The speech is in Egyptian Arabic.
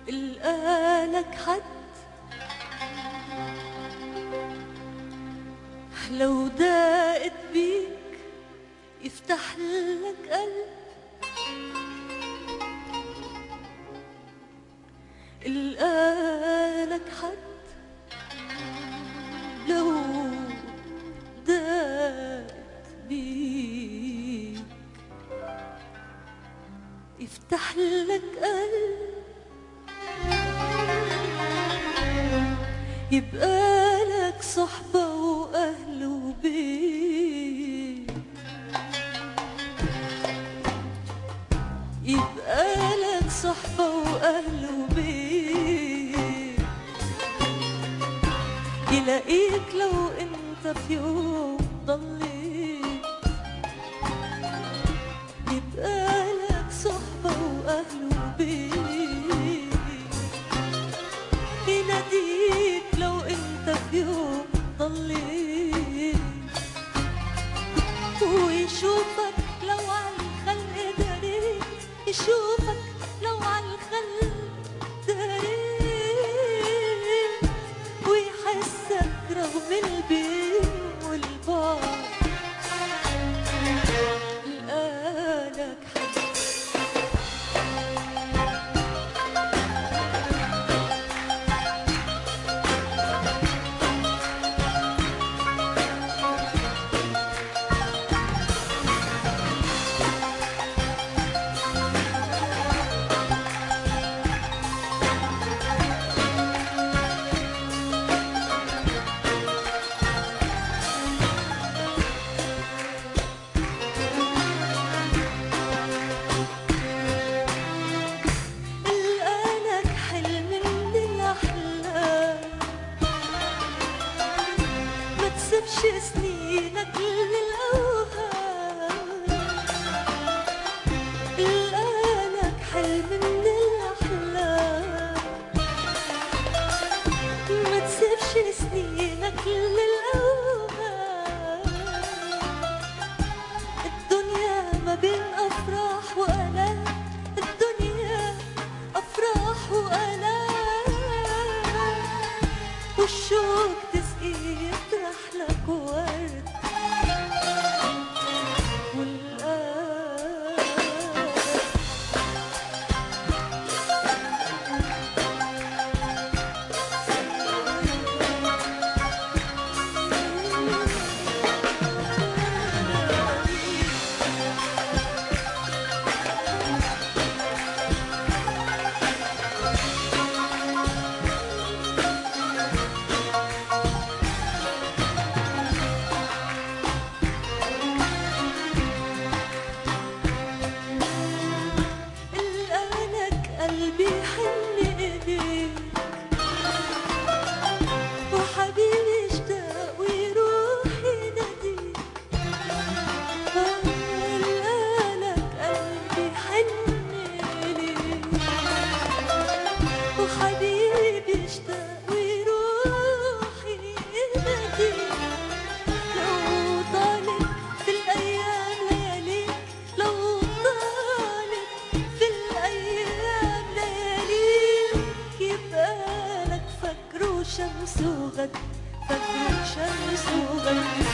القالك حد لو دقت بيك يفتح لك قلب القالك حد لو دقت بيك يفتح لك قلب يبقى لك صحبة وأهل وبيت يبقى لك صحبة وأهل وبيت يلاقيك لو انت في يوم ضليت يبقى لك صحبة وأهل وبيت يناديك لو انت في يوم ضليت ويشوفك لو على الخلق داريت يشوفك لو على الخلق داريت ويحسك رغم البين والبعد لقالك حد القالك حلم من الأحلام ما تسيبش سنينك للأوهام القالك حلم من الأحلام ما تسيبش سنينك للأوهام الدنيا ما بين أفراح وآلام الدنيا أفراح وآلام والشوق تسقيه يطرح لك ورد والآن الآنك قلبي حن إليك وحبيبي اشتاق ويروح يناديك الآنك قلبي حن إليك وحبيبي اشتاق ويروح يناديك لو طالت في الأيام لياليك لو طالت في الأيام لياليك يبقى لك فجر وشمس وغد فجر وشمس وغد